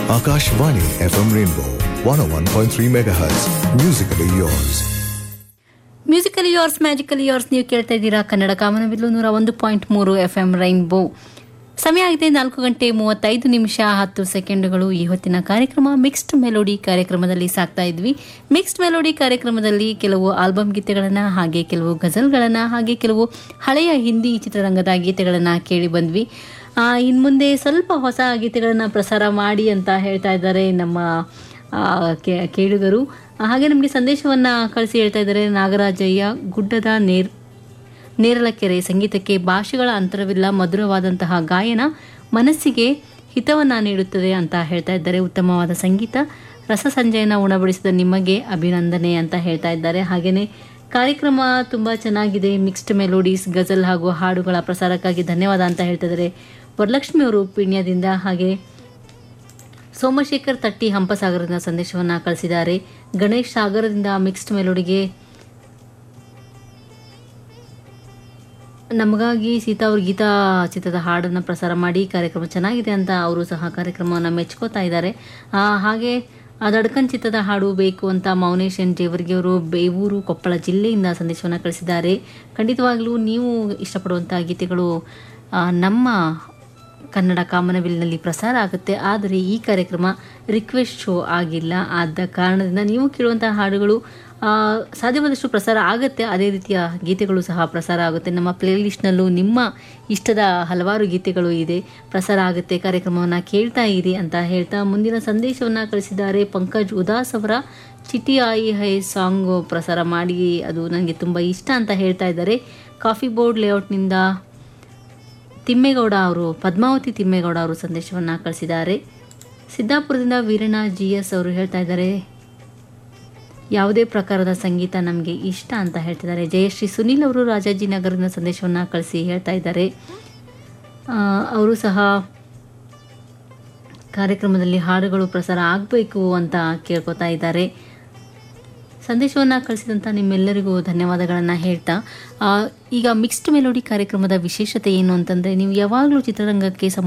Akashvani FM Rainbow 101.3 MHz. Musically yours. Musically yours magically yours ನೀವು ಕೇಳ್ತಾ ಇದ್ದೀರಾ ಕನ್ನಡ ಕಾಮನಬಿಲ್ಲು ನೂರ ಒಂದು ಪಾಯಿಂಟ್ ಮೂರು ಎಫ್ ಎಂ ರೈನ್ಬೋ ಸಮಯ ಆಗಿದೆ ನಾಲ್ಕು ಗಂಟೆ ಮೂವತ್ತೈದು ನಿಮಿಷ ಹತ್ತು ಸೆಕೆಂಡುಗಳು ಈ ಹೊತ್ತಿನ ಕಾರ್ಯಕ್ರಮ ಮಿಕ್ಸ್ಡ್ ಮೆಲೋಡಿ ಕಾರ್ಯಕ್ರಮದಲ್ಲಿ ಸಾಕ್ತಾ ಇದ್ವಿ ಮಿಕ್ಸ್ಡ್ ಮೆಲೋಡಿ ಕಾರ್ಯಕ್ರಮದಲ್ಲಿ ಕೆಲವು ಆಲ್ಬಮ್ ಗೀತೆಗಳನ್ನು ಹಾಗೆ ಕೆಲವು ಗಜಲ್ಗಳನ್ನು ಹಾಗೆ ಕೆಲವು ಹಳೆಯ ಹಿಂದಿ ಚಿತ್ರರಂಗದ ಗೀತೆಗಳನ್ನು ಕೇಳಿ ಬಂದ್ವಿ ಇನ್ನು ಮುಂದೆ ಸ್ವಲ್ಪ ಹೊಸ ಗೀತೆಗಳನ್ನು ಪ್ರಸಾರ ಮಾಡಿ ಅಂತ ಹೇಳ್ತಾ ಇದ್ದಾರೆ ನಮ್ಮ ಆ, ಕೇ- ಕೇಳುಗರು ಹಾಗೆ ನಮಗೆ ಸಂದೇಶವನ್ನು ಕಳಿಸಿ ಹೇಳ್ತಾ ಇದ್ದಾರೆ ನಾಗರಾಜಯ್ಯ ಗುಡ್ಡದ ನೇರ್ ನೇರಲಕೆರೆ ಸಂಗೀತಕ್ಕೆ ಭಾಷೆಗಳ ಅಂತರವಿಲ್ಲ ಮಧುರವಾದಂತಹ ಗಾಯನ ಮನಸ್ಸಿಗೆ ಹಿತವನ್ನು ನೀಡುತ್ತದೆ ಅಂತ ಹೇಳ್ತಾ ಇದ್ದಾರೆ ಉತ್ತಮವಾದ ಸಂಗೀತ ರಸ ಸಂಜಯನ ಉಣಬಡಿಸಿದ ನಿಮಗೆ ಅಭಿನಂದನೆ ಅಂತ ಹೇಳ್ತಾ ಇದ್ದಾರೆ ಹಾಗೆಯೇ ಕಾರ್ಯಕ್ರಮ ತುಂಬ ಚೆನ್ನಾಗಿದೆ ಮಿಕ್ಸ್ಡ್ ಮೆಲೋಡೀಸ್ ಗಜಲ್ ಹಾಗೂ ಹಾಡುಗಳ ಪ್ರಸಾರಕ್ಕಾಗಿ ಧನ್ಯವಾದ ಅಂತ ಹೇಳ್ತಾ ಇದ್ದಾರೆ ವರಲಕ್ಷ್ಮಿ ಅವರು ಪೀಣ್ಯದಿಂದ ಹಾಗೆ ಸೋಮಶೇಖರ್ ತಟ್ಟಿ ಹಂಪಸಾಗರದಿಂದ ಸಂದೇಶವನ್ನು ಕಳಿಸಿದ್ದಾರೆ ಗಣೇಶ್ ಸಾಗರದಿಂದ ಮಿಕ್ಸ್ಡ್ ಮೆಲೋಡಿಗೆ ನಮಗಾಗಿ ಸೀತಾ ಅವ್ರ ಗೀತಾ ಚಿತ್ರದ ಹಾಡನ್ನು ಪ್ರಸಾರ ಮಾಡಿ ಕಾರ್ಯಕ್ರಮ ಚೆನ್ನಾಗಿದೆ ಅಂತ ಅವರು ಸಹ ಕಾರ್ಯಕ್ರಮವನ್ನು ಮೆಚ್ಕೋತಾ ಇದ್ದಾರೆ ಆ, ಹಾಗೆ ಅದಡ್ಕನ್ ಚಿತ್ರದ ಹಾಡು ಬೇಕು ಅಂತ ಮೌನೇಶ್ ಎನ್ ಜೇವರ್ಗಿ ಅವರು ಬೇವೂರು ಕೊಪ್ಪಳ ಜಿಲ್ಲೆಯಿಂದ ಸಂದೇಶವನ್ನು ಕಳಿಸಿದ್ದಾರೆ ಖಂಡಿತವಾಗ್ಲೂ ನೀವು ಇಷ್ಟಪಡುವಂಥ ಗೀತೆಗಳು ಆ, ನಮ್ಮ ಕನ್ನಡ ಕಾಮನಬಿಲ್ನಲ್ಲಿ ಪ್ರಸಾರ ಆಗುತ್ತೆ ಆದರೆ ಈ ಕಾರ್ಯಕ್ರಮ ರಿಕ್ವೆಸ್ಟ್ ಶೋ ಆಗಿಲ್ಲ ಆದ ಕಾರಣದಿಂದ ನೀವು ಕೇಳುವಂತಹ ಹಾಡುಗಳು ಆ, ಸಾಧ್ಯವಾದಷ್ಟು ಪ್ರಸಾರ ಆಗುತ್ತೆ ಅದೇ ರೀತಿಯ ಗೀತೆಗಳು ಸಹ ಪ್ರಸಾರ ಆಗುತ್ತೆ ನಮ್ಮ ಪ್ಲೇಲಿಸ್ಟ್ನಲ್ಲೂ ನಿಮ್ಮ ಇಷ್ಟದ ಹಲವಾರು ಗೀತೆಗಳು ಇದೆ ಪ್ರಸಾರ ಆಗುತ್ತೆ ಕಾರ್ಯಕ್ರಮವನ್ನು ಕೇಳ್ತಾ ಇರಿ ಅಂತ ಹೇಳ್ತಾ ಮುಂದಿನ ಸಂದೇಶವನ್ನು ಕಳಿಸಿದ್ದಾರೆ ಪಂಕಜ್ ಉದಾಸ್ ಅವರ ಚಿಟಿ ಆಯಿ ಹೈ ಸಾಂಗು ಪ್ರಸಾರ ಮಾಡಿ ಅದು ನನಗೆ ತುಂಬ ಇಷ್ಟ ಅಂತ ಹೇಳ್ತಾ ಇದ್ದಾರೆ ಕಾಫಿ ಬೋರ್ಡ್ ಲೇಔಟ್ನಿಂದ ತಿಮ್ಮೇಗೌಡ ಅವರು ಪದ್ಮಾವತಿ ತಿಮ್ಮೇಗೌಡ ಅವರು ಸಂದೇಶವನ್ನು ಕಳಿಸಿದ್ದಾರೆ ಸಿದ್ದಾಪುರದಿಂದ ವೀರಣ್ಣ ಜಿ ಎಸ್ ಅವರು ಹೇಳ್ತಾ ಇದ್ದಾರೆ ಯಾವುದೇ ಪ್ರಕಾರದ ಸಂಗೀತ ನಮಗೆ ಇಷ್ಟ ಅಂತ ಹೇಳ್ತಿದ್ದಾರೆ ಜಯಶ್ರೀ ಸುನೀಲ್ ಅವರು ರಾಜಾಜಿನಗರದ ಸಂದೇಶವನ್ನು ಕಳಿಸಿ ಹೇಳ್ತಾ ಇದ್ದಾರೆ ಆ, ಅವರು ಸಹ ಕಾರ್ಯಕ್ರಮದಲ್ಲಿ ಹಾಡುಗಳು ಪ್ರಸಾರ ಆಗಬೇಕು ಅಂತ ಕೇಳ್ಕೊತಾ ಇದ್ದಾರೆ ಸಂದೇಶವನ್ನು ಕಳಿಸಿದಂಥ ನಿಮ್ಮೆಲ್ಲರಿಗೂ ಧನ್ಯವಾದಗಳನ್ನು ಹೇಳ್ತಾ ಆ, ಈಗ ಮಿಕ್ಸ್ಡ್ ಮೆಲೋಡಿ ಕಾರ್ಯಕ್ರಮದ ವಿಶೇಷತೆ ಏನು ಅಂತಂದರೆ ನೀವು ಯಾವಾಗಲೂ ಚಿತ್ರರಂಗಕ್ಕೆ ಸಂಬಂಧ